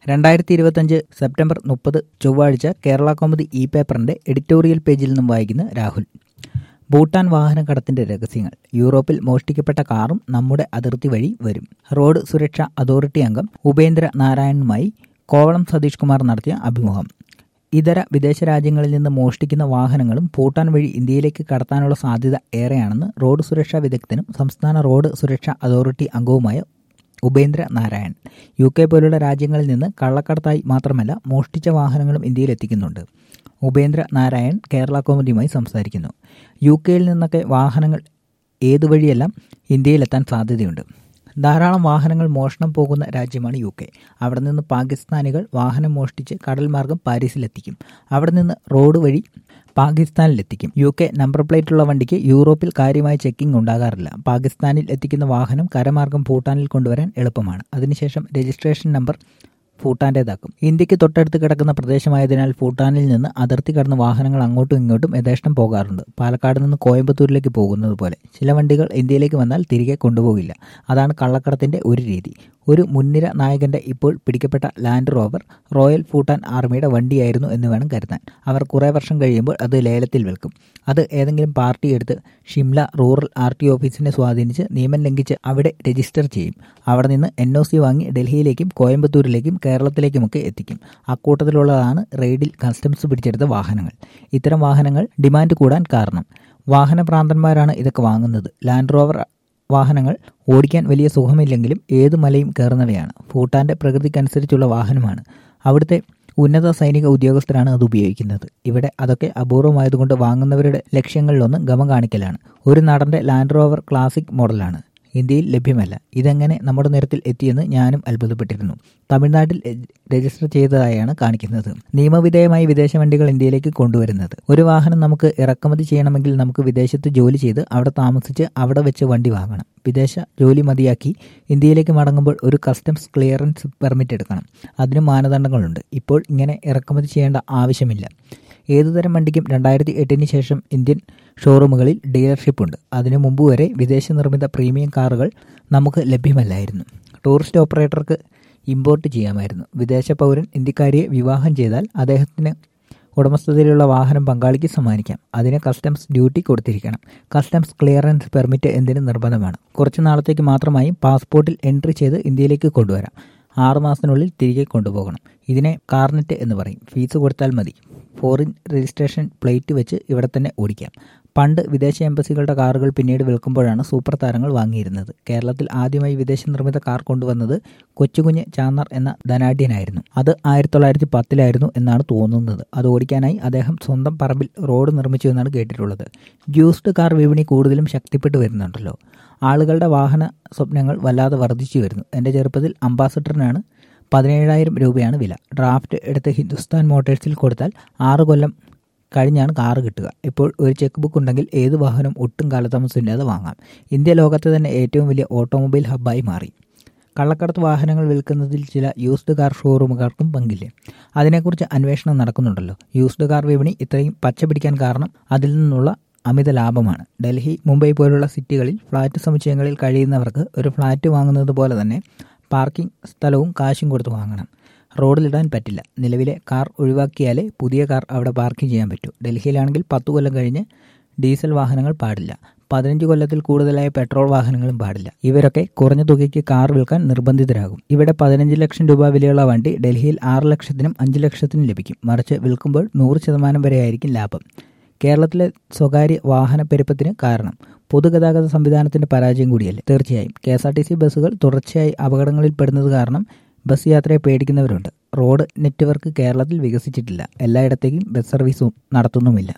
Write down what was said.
രണ്ടായിരത്തി ഇരുപത്തഞ്ച് സെപ്റ്റംബർ മുപ്പത് ചൊവ്വാഴ്ച കേരള കൗമുദി ഇ പേപ്പറിന്റെ എഡിറ്റോറിയൽ പേജിൽ നിന്നും വായിക്കുന്ന രാഹുൽ ഭൂട്ടാൻ വാഹനക്കടത്തിന്റെ രഹസ്യങ്ങൾ യൂറോപ്പിൽ മോഷ്ടിക്കപ്പെട്ട കാറും നമ്മുടെ അതിർത്തി വഴി വരും റോഡ് സുരക്ഷാ അതോറിറ്റി അംഗം ഉപേന്ദ്ര നാരായണനുമായി കോവളം സതീഷ് കുമാർ നടത്തിയ അഭിമുഖം ഇതര വിദേശ രാജ്യങ്ങളിൽ നിന്ന് മോഷ്ടിക്കുന്ന വാഹനങ്ങളും ഭൂട്ടാൻ വഴി ഇന്ത്യയിലേക്ക് കടത്താനുള്ള സാധ്യത ഏറെയാണെന്ന് റോഡ് സുരക്ഷാ വിദഗ്ധനും സംസ്ഥാന റോഡ് സുരക്ഷാ അതോറിറ്റി അംഗവുമായ ഉപേന്ദ്ര നാരായൺ യു കെ പോലുള്ള രാജ്യങ്ങളിൽ നിന്ന് കള്ളക്കടത്തായി മാത്രമല്ല മോഷ്ടിച്ച വാഹനങ്ങളും ഇന്ത്യയിൽ എത്തിക്കുന്നുണ്ട് ഉപേന്ദ്ര നാരായൺ കേരള കൗമുദിയുമായി സംസാരിക്കുന്നു യു കെയിൽ നിന്നൊക്കെ വാഹനങ്ങൾ ഏതുവഴിയെല്ലാം ഇന്ത്യയിലെത്താൻ സാധ്യതയുണ്ട് ധാരാളം വാഹനങ്ങൾ മോഷണം പോകുന്ന രാജ്യമാണ് യു കെ അവിടെ നിന്ന് പാകിസ്ഥാനികൾ വാഹനം മോഷ്ടിച്ച് കടൽ മാർഗം പാരീസിലെത്തിക്കും അവിടെ നിന്ന് റോഡ് വഴി പാകിസ്ഥാനിലെത്തിക്കും യു കെ നമ്പർ പ്ലേറ്റുള്ള വണ്ടിക്ക് യൂറോപ്പിൽ കാര്യമായ ചെക്കിംഗ് ഉണ്ടാകാറില്ല പാകിസ്ഥാനിൽ എത്തിക്കുന്ന വാഹനം കരമാർഗം ഭൂട്ടാനിൽ കൊണ്ടുവരാൻ എളുപ്പമാണ് അതിനുശേഷം രജിസ്ട്രേഷൻ നമ്പർ ഭൂട്ടാന്റേതാക്കും ഇന്ത്യക്ക് തൊട്ടടുത്ത് കിടക്കുന്ന പ്രദേശമായതിനാൽ ഭൂട്ടാനിൽ നിന്ന് അതിർത്തി കടന്ന വാഹനങ്ങൾ അങ്ങോട്ടും ഇങ്ങോട്ടും യഥേഷ്ടം പോകാറുണ്ട് പാലക്കാട് നിന്ന് കോയമ്പത്തൂരിലേക്ക് പോകുന്നത് പോലെ ചില വണ്ടികൾ ഇന്ത്യയിലേക്ക് വന്നാൽ തിരികെ കൊണ്ടുപോകില്ല അതാണ് കള്ളക്കടത്തിന്റെ ഒരു രീതി ഒരു മുൻനിര നായകന്റെ ഇപ്പോൾ പിടിക്കപ്പെട്ട ലാൻഡ് റോവർ റോയൽ ഭൂട്ടാൻ ആർമിയുടെ വണ്ടിയായിരുന്നു എന്ന് വേണം കരുതാൻ അവർ കുറേ വർഷം കഴിയുമ്പോൾ അത് ലേലത്തിൽ വിൽക്കും അത് ഏതെങ്കിലും പാർട്ടി എടുത്ത് ഷിംല റൂറൽ ആർ ടി ഓഫീസിനെ സ്വാധീനിച്ച് നിയമം ലംഘിച്ച് അവിടെ രജിസ്റ്റർ ചെയ്യും അവിടെ നിന്ന് എൻ ഒ സി വാങ്ങി ഡൽഹിയിലേക്കും കോയമ്പത്തൂരിലേക്കും കേരളത്തിലേക്കുമൊക്കെ എത്തിക്കും അക്കൂട്ടത്തിലുള്ളതാണ് റെയ്ഡിൽ കസ്റ്റംസ് പിടിച്ചെടുത്ത വാഹനങ്ങൾ ഇത്തരം വാഹനങ്ങൾ ഡിമാൻഡ് കൂടാൻ കാരണം വാഹനഭ്രാന്തന്മാരാണ് ഇതൊക്കെ വാങ്ങുന്നത് ലാൻഡ് റോവർ വാഹനങ്ങൾ ഓടിക്കാൻ വലിയ സുഖമില്ലെങ്കിലും ഏത് മലയും കയറുന്നവയാണ് ഭൂട്ടാന്റെ പ്രകൃതിക്കനുസരിച്ചുള്ള വാഹനമാണ് അവിടുത്തെ ഉന്നത സൈനിക ഉദ്യോഗസ്ഥരാണ് അത് ഉപയോഗിക്കുന്നത് ഇവിടെ അതൊക്കെ അപൂർവമായതുകൊണ്ട് വാങ്ങുന്നവരുടെ ലക്ഷ്യങ്ങളിലൊന്ന് ഗമ കാണിക്കലാണ് ഒരു നടന്റെ ലാൻഡ് റോവർ ക്ലാസിക് മോഡലാണ് ഇന്ത്യയിൽ ലഭ്യമല്ല ഇതെങ്ങനെ നമ്മുടെ നിരത്തിൽ എത്തിയെന്ന് ഞാനും അത്ഭുതപ്പെട്ടിരുന്നു തമിഴ്നാട്ടിൽ രജിസ്റ്റർ ചെയ്തതായാണ് കാണിക്കുന്നത് നിയമവിധേയമായി വിദേശ വണ്ടികൾ ഇന്ത്യയിലേക്ക് കൊണ്ടുവരുന്നത് ഒരു വാഹനം നമുക്ക് ഇറക്കുമതി ചെയ്യണമെങ്കിൽ നമുക്ക് വിദേശത്ത് ജോലി ചെയ്ത് അവിടെ താമസിച്ച് അവിടെ വെച്ച് വണ്ടി വാങ്ങണം വിദേശ ജോലി മതിയാക്കി ഇന്ത്യയിലേക്ക് മടങ്ങുമ്പോൾ ഒരു കസ്റ്റംസ് ക്ലിയറൻസ് പെർമിറ്റ് എടുക്കണം അതിന് മാനദണ്ഡങ്ങളുണ്ട് ഇപ്പോൾ ഇങ്ങനെ ഇറക്കുമതി ചെയ്യേണ്ട ആവശ്യമില്ല ഏതുതരം വണ്ടിക്കും രണ്ടായിരത്തി എട്ടിന് ശേഷം ഇന്ത്യൻ ഷോറൂമുകളിൽ ഡീലർഷിപ്പ് ഉണ്ട് അതിനു മുമ്പ് വരെ വിദേശ നിർമ്മിത പ്രീമിയം കാറുകൾ നമുക്ക് ലഭ്യമല്ലായിരുന്നു ടൂറിസ്റ്റ് ഓപ്പറേറ്റർക്ക് ഇമ്പോർട്ട് ചെയ്യാമായിരുന്നു വിദേശ പൗരൻ ഇന്ത്യക്കാരിയെ വിവാഹം ചെയ്താൽ അദ്ദേഹത്തിന് ഉടമസ്ഥതയിലുള്ള വാഹനം പങ്കാളിക്ക് സമ്മാനിക്കാം അതിന് കസ്റ്റംസ് ഡ്യൂട്ടി കൊടുത്തിരിക്കണം കസ്റ്റംസ് ക്ലിയറൻസ് പെർമിറ്റ് എന്തിന് നിർബന്ധമാണ് കുറച്ചു നാളത്തേക്ക് മാത്രമായി പാസ്പോർട്ടിൽ എൻട്രി ചെയ്ത് ഇന്ത്യയിലേക്ക് കൊണ്ടുവരാം ആറുമാസത്തിനുള്ളിൽ തിരികെ കൊണ്ടുപോകണം ഇതിനെ കാർനെറ്റ് എന്ന് പറയും ഫീസ് കൊടുത്താൽ മതി ഫോറിൻ രജിസ്ട്രേഷൻ പ്ലേറ്റ് വെച്ച് ഇവിടെ തന്നെ ഓടിക്കാം പണ്ട് വിദേശ എംബസികളുടെ കാറുകൾ പിന്നീട് വിൽക്കുമ്പോഴാണ് സൂപ്പർ താരങ്ങൾ വാങ്ങിയിരുന്നത് കേരളത്തിൽ ആദ്യമായി വിദേശ നിർമ്മിത കാർ കൊണ്ടുവന്നത് കൊച്ചുകുഞ്ഞ് ചാന്നർ എന്ന ധനാഢ്യനായിരുന്നു അത് ആയിരത്തി തൊള്ളായിരത്തി പത്തിലായിരുന്നു എന്നാണ് തോന്നുന്നത് അത് ഓടിക്കാനായി അദ്ദേഹം സ്വന്തം പറമ്പിൽ റോഡ് നിർമ്മിച്ചു എന്നാണ് കേട്ടിട്ടുള്ളത് യൂസ്ഡ് കാർ വിപണി കൂടുതലും ശക്തിപ്പെട്ടു വരുന്നുണ്ടല്ലോ ആളുകളുടെ വാഹന സ്വപ്നങ്ങൾ വല്ലാതെ വർദ്ധിച്ചു വരുന്നു എൻ്റെ ചെറുപ്പത്തിൽ അംബാസഡറിനാണ് പതിനേഴായിരം രൂപയാണ് വില ഡ്രാഫ്റ്റ് എടുത്ത് ഹിന്ദുസ്ഥാൻ മോട്ടോഴ്സിൽ കൊടുത്താൽ ആറ് കൊല്ലം കഴിഞ്ഞാണ് കാറ് കിട്ടുക ഇപ്പോൾ ഒരു ചെക്ക് ബുക്ക് ഉണ്ടെങ്കിൽ ഏത് വാഹനം ഒട്ടും കാലതാമസമില്ലാതെ വാങ്ങാം ഇന്ത്യ ലോകത്തെ തന്നെ ഏറ്റവും വലിയ ഓട്ടോമൊബൈൽ ഹബ്ബായി മാറി കള്ളക്കടത്ത് വാഹനങ്ങൾ വിൽക്കുന്നതിൽ ചില യൂസ്ഡ് കാർ ഷോറൂമുകാർക്കും പങ്കില്ലേ അതിനെക്കുറിച്ച് അന്വേഷണം നടക്കുന്നുണ്ടല്ലോ യൂസ്ഡ് കാർ വിപണി ഇത്രയും പച്ച പിടിക്കാൻ കാരണം അതിൽ നിന്നുള്ള അമിത ലാഭമാണ് ഡൽഹി മുംബൈ പോലുള്ള സിറ്റികളിൽ ഫ്ളാറ്റ് സമുച്ചയങ്ങളിൽ കഴിയുന്നവർക്ക് ഒരു ഫ്ളാറ്റ് വാങ്ങുന്നത് പോലെ തന്നെ പാർക്കിംഗ് സ്ഥലവും കാശും കൊടുത്ത് വാങ്ങണം റോഡിലിടാൻ പറ്റില്ല നിലവിലെ കാർ ഒഴിവാക്കിയാലേ പുതിയ കാർ അവിടെ പാർക്ക് ചെയ്യാൻ പറ്റൂ ഡൽഹിയിലാണെങ്കിൽ പത്ത് കൊല്ലം കഴിഞ്ഞ് ഡീസൽ വാഹനങ്ങൾ പാടില്ല പതിനഞ്ച് കൊല്ലത്തിൽ കൂടുതലായ പെട്രോൾ വാഹനങ്ങളും പാടില്ല ഇവരൊക്കെ കുറഞ്ഞ തുകയ്ക്ക് കാർ വിൽക്കാൻ നിർബന്ധിതരാകും ഇവിടെ പതിനഞ്ച് ലക്ഷം രൂപ വിലയുള്ള വണ്ടി ഡൽഹിയിൽ ആറ് ലക്ഷത്തിനും അഞ്ച് ലക്ഷത്തിനും ലഭിക്കും മറിച്ച് വിൽക്കുമ്പോൾ നൂറ് ശതമാനം വരെയായിരിക്കും ലാഭം കേരളത്തിലെ സ്വകാര്യ വാഹന പെരുപ്പത്തിന് കാരണം പൊതുഗതാഗത സംവിധാനത്തിന്റെ പരാജയം കൂടിയല്ലേ തീർച്ചയായും K S R T C ബസ്സുകൾ തുടർച്ചയായി അപകടങ്ങളിൽ പെടുന്നത് കാരണം ബസ് യാത്രയെ പേടിക്കുന്നവരുണ്ട് റോഡ് നെറ്റ്വർക്ക് കേരളത്തിൽ വികസിച്ചിട്ടില്ല എല്ലായിടത്തേക്കും ബസ് സർവീസും നടത്തുന്നുമില്ല